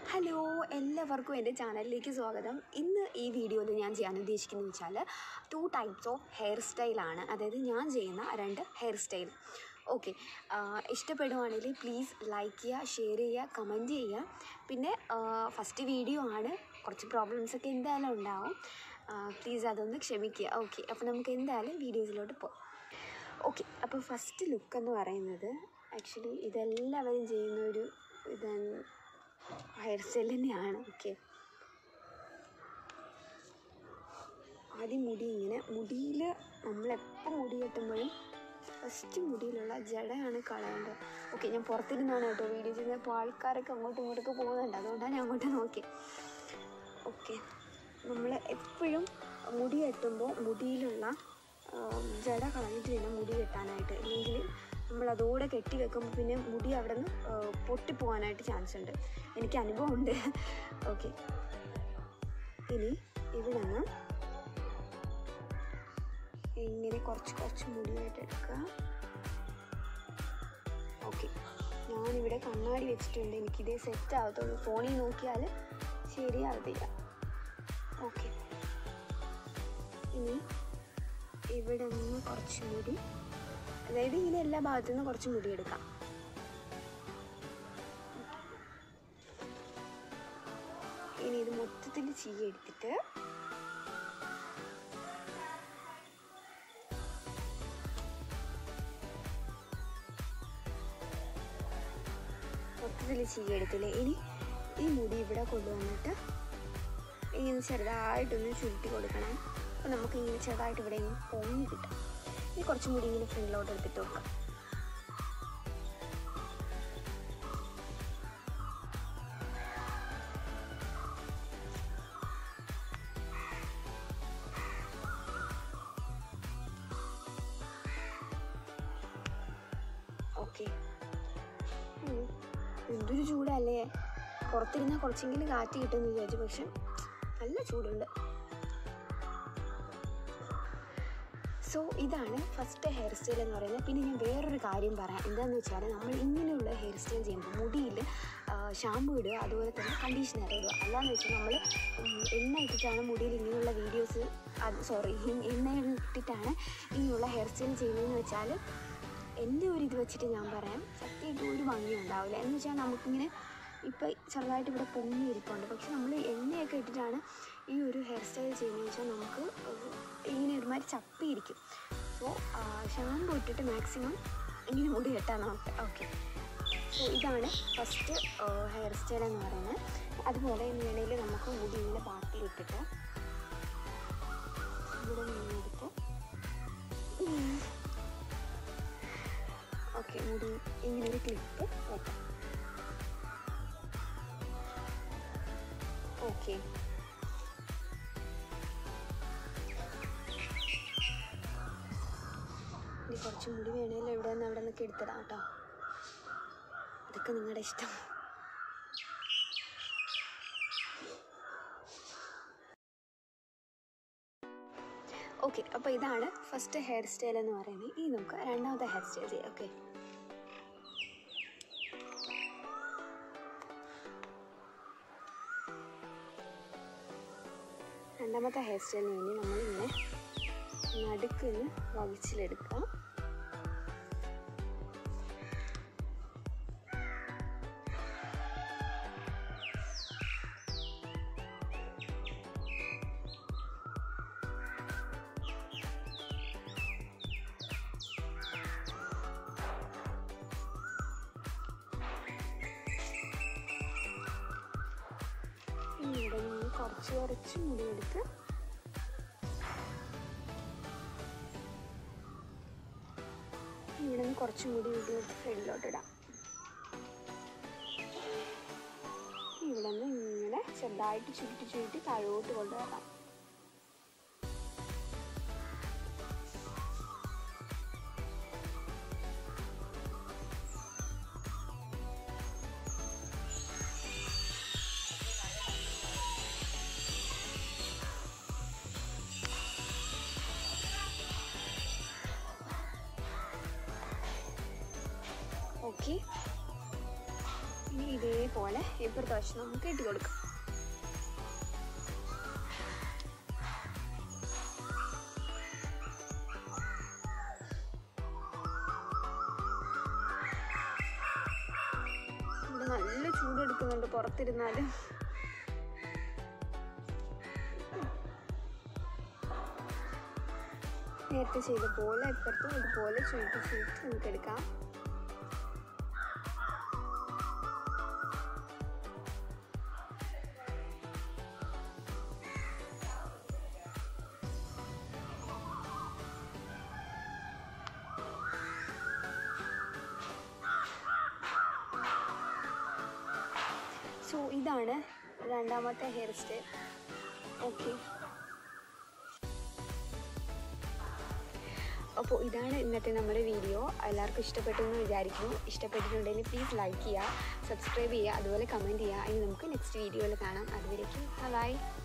hello എല്ലാവർക്കും എൻ്റെ ചാനലിലേക്ക് സ്വാഗതം ഇന്ന് ഈ വീഡിയോയിൽ ഞാൻ ചെയ്യാൻ ഉദ്ദേശിക്കുന്നത് വെച്ചാൽ ടു ടൈപ്സ് ഓഫ് ഹെയർ സ്റ്റൈലാണ് അതായത് ഞാൻ ചെയ്യുന്ന രണ്ട് ഹെയർ സ്റ്റൈൽ ഓക്കെ ഇഷ്ടപ്പെടുവാണെങ്കിൽ പ്ലീസ് ലൈക്ക് ചെയ്യുക ഷെയർ ചെയ്യുക കമൻറ്റ് ചെയ്യുക പിന്നെ ഫസ്റ്റ് വീഡിയോ ആണ് കുറച്ച് പ്രോബ്ലംസ് ഒക്കെ എന്തായാലും ഉണ്ടാവും പ്ലീസ് അതൊന്ന് ക്ഷമിക്കുക ഓക്കെ അപ്പോൾ നമുക്ക് എന്തായാലും വീഡിയോസിലോട്ട് പോകാം ഓക്കെ അപ്പോൾ ഫസ്റ്റ് ലുക്ക് എന്ന് പറയുന്നത് ആക്ച്വലി ഇതെല്ലാവരും ചെയ്യുന്ന ഒരു ഇതാണ് ഹെയർ സ്റ്റൈൽ തന്നെയാണ് ഓക്കെ ആദ്യം മുടി ഇങ്ങനെ മുടിയിൽ നമ്മളെപ്പോൾ മുടി കെട്ടുമ്പോഴും ഫസ്റ്റ് മുടിയിലുള്ള ജടയാണ് കളയേണ്ടത് ഓക്കെ ഞാൻ പുറത്തിരുന്നാണ് കേട്ടോ വീഡിയോ ചെയ്യുന്നത് അപ്പോൾ ആൾക്കാരൊക്കെ അങ്ങോട്ടും ഇങ്ങോട്ടൊക്കെ പോകുന്നുണ്ട് അതുകൊണ്ടാണ് ഞാൻ അങ്ങോട്ട് നോക്കി ഓക്കെ നമ്മൾ എപ്പോഴും മുടി കെട്ടുമ്പോൾ മുടിയിലുള്ള ആം, ജട കളഞ്ഞിട്ട് വേണം മുടി കെട്ടാനായിട്ട് ഇല്ലെങ്കിൽ നമ്മൾ അതോടെ കെട്ടി വെക്കുമ്പോൾ പിന്നെ മുടി അവിടെ നിന്ന് പൊട്ടിപ്പോകാനായിട്ട് ചാൻസ് ഉണ്ട് എനിക്ക് അനുഭവമുണ്ട് ഓക്കെ ഇനി ഇവിടെ നിന്ന് ഇങ്ങനെ കുറച്ച് കുറച്ച് മുടിയായിട്ട് എടുക്കുക ഓക്കെ ഞാനിവിടെ കണ്ണാടി വെച്ചിട്ടുണ്ട് എനിക്കിതേ സെറ്റ് ആവത്തുള്ളൂ ഫോണിൽ നോക്കിയാൽ ശരിയാവത്തില്ല ഓക്കെ ഇനി ഇവിടെ നിന്ന് കുറച്ച് മുടി അതായത് ഇങ്ങനെ എല്ലാ ഭാഗത്തു നിന്ന് കുറച്ച് മുടി എടുക്കാം ഇനി ഇത് മൊത്തത്തിൽ ചീ എടുത്തിട്ട് മൊത്തത്തിൽ ചീ എടുത്തില്ലേ ഇനി ഈ മുടി ഇവിടെ കൊണ്ടുവന്നിട്ട് ഇങ്ങനെ ചെറുതായിട്ടൊന്ന് ചുരുട്ടി കൊടുക്കണം അപ്പോൾ നമുക്ക് ഇങ്ങനെ ചെറുതായിട്ട് ഇവിടെ ഇങ്ങനെ പൊങ്ങി കിട്ടും ഇനി കുറച്ചും കൂടി ഇങ്ങനെ ഫ്രണ്ടിലോട്ട് എടുത്തിട്ട് വെക്കാം ഓക്കെ എന്തൊരു ചൂടല്ലേ പുറത്തിരുന്നാൽ കുറച്ചെങ്കിലും കാറ്റ് കിട്ടുമെന്ന് വിചാരിച്ചു പക്ഷെ നല്ല ചൂടുണ്ട് സോ ഇതാണ് ഫസ്റ്റ് ഹെയർ സ്റ്റൈൽ എന്ന് പറയുന്നത് പിന്നെ ഞാൻ വേറൊരു കാര്യം പറയാം എന്താണെന്ന് വെച്ചാൽ നമ്മൾ ഇങ്ങനെയുള്ള ഹെയർ സ്റ്റൈൽ ചെയ്യുമ്പോൾ മുടിയിൽ ഷാമ്പു ഇടുക അതുപോലെ തന്നെ കണ്ടീഷണർ ഇടുക അല്ലാന്ന് വെച്ചാൽ നമ്മൾ എണ്ണ ഇട്ടിട്ടാണ് മുടിയിൽ ഇങ്ങനെയുള്ള വീഡിയോസ് അത് സോറി എണ്ണ ഇട്ടിട്ടാണ് ഇങ്ങനെയുള്ള ഹെയർ സ്റ്റൈൽ ചെയ്യുന്നതെന്ന് വെച്ചാൽ എൻ്റെ ഒരു ഇത് വെച്ചിട്ട് ഞാൻ പറയാം സത്യമായിട്ട് ഒരു ഭംഗി ഉണ്ടാവില്ല എന്ന് വെച്ചാൽ നമുക്കിങ്ങനെ ഇപ്പോൾ ചെറുതായിട്ട് ഇവിടെ പൊങ്ങി ഇരിപ്പുണ്ട് പക്ഷെ നമ്മൾ എണ്ണയൊക്കെ ഇട്ടിട്ടാണ് ഈ ഒരു ഹെയർ സ്റ്റൈൽ ചെയ്യുന്നതെന്ന് വെച്ചാൽ നമുക്ക് ഒരു- ഇങ്ങനെ ഒരുമാതിരി ചപ്പിയിരിക്കും സോ ഷാമ്പു ഇട്ടിട്ട് മാക്സിമം ഇങ്ങനെ മുടി കെട്ടാൻ നോക്കാം ഓക്കെ സോ ഇതാണ് ഫസ്റ്റ് ഹെയർ സ്റ്റൈൽ എന്ന് പറയുന്നത് അതുപോലെ ഇങ്ങനെയിൽ നമുക്ക് മുടി ഇങ്ങനെ പാട്ടിലിട്ടിട്ട് ഇവിടെ നിന്ന് എടുത്ത് ഓക്കെ മുടി ഇങ്ങനെ ഒരു ക്ലിപ്പ് വെക്കാം ഓക്കെ ഇനി കുറച്ച് മുടി വേണേലും ഇവിടെ നിന്ന് അവിടെ നിന്നൊക്കെ എടുത്തിടാം കേട്ടോ ഇതൊക്കെ നിങ്ങളുടെ ഇഷ്ടം ഓക്കെ അപ്പോൾ ഇതാണ് ഫസ്റ്റ് ഹെയർ സ്റ്റൈൽ എന്ന് പറയുന്നത് ഇനി നമുക്ക് രണ്ടാമത്തെ ഹെയർ സ്റ്റൈൽ ചെയ്യാം ഓക്കെ രണ്ടാമത്തെ ഹെയർ സ്റ്റൈലിന് വേണ്ടി നമ്മളിങ്ങനെ നടുക്കിന് വകിച്ചിലെടുക്കാം ഇനി ഇവിടെ നിന്ന് കുറച്ച് കുറച്ച് മുടിയെടുത്ത് ഇവിടെ നിന്ന് കുറച്ച് മുടി മുടിയെടുത്ത് ഫ്രണ്ടിലോട്ട് ഇടാം ഇവിടെ നിന്ന് ഇങ്ങനെ ചെറുതായിട്ട് ചുരുട്ടി ചുരുട്ടി താഴോട്ട് കൊണ്ടുവരാം ഓക്കെ ഇനി ഇതേപോലെ ഇതുപോലെ ഇപ്പുറത്തെ വശം നമുക്ക് കെട്ടി കൊടുക്കാം ഇവിടെ നല്ല ചൂടെടുക്കുന്നുണ്ട് പുറത്തിരുന്നാല് നേരത്തെ ചെയ്ത പോലെ ഇപ്പുറത്തും ഇതുപോലെ ചുരുട്ടി ചുരുട്ടി നമുക്ക് എടുക്കാം സോ ഇതാണ് രണ്ടാമത്തെ ഹെയർ സ്റ്റൈൽ ഓക്കെ അപ്പോൾ ഇതാണ് ഇന്നത്തെ നമ്മുടെ വീഡിയോ എല്ലാവർക്കും ഇഷ്ടപ്പെട്ടു എന്ന് വിചാരിക്കുന്നു ഇഷ്ടപ്പെട്ടിട്ടുണ്ടെങ്കിൽ പ്ലീസ് ലൈക്ക് ചെയ്യുക സബ്സ്ക്രൈബ് ചെയ്യുക അതുപോലെ കമൻറ്റ് ചെയ്യുക ഇനി നമുക്ക് നെക്സ്റ്റ് വീഡിയോയിൽ കാണാം അതുവരേക്കും ബൈ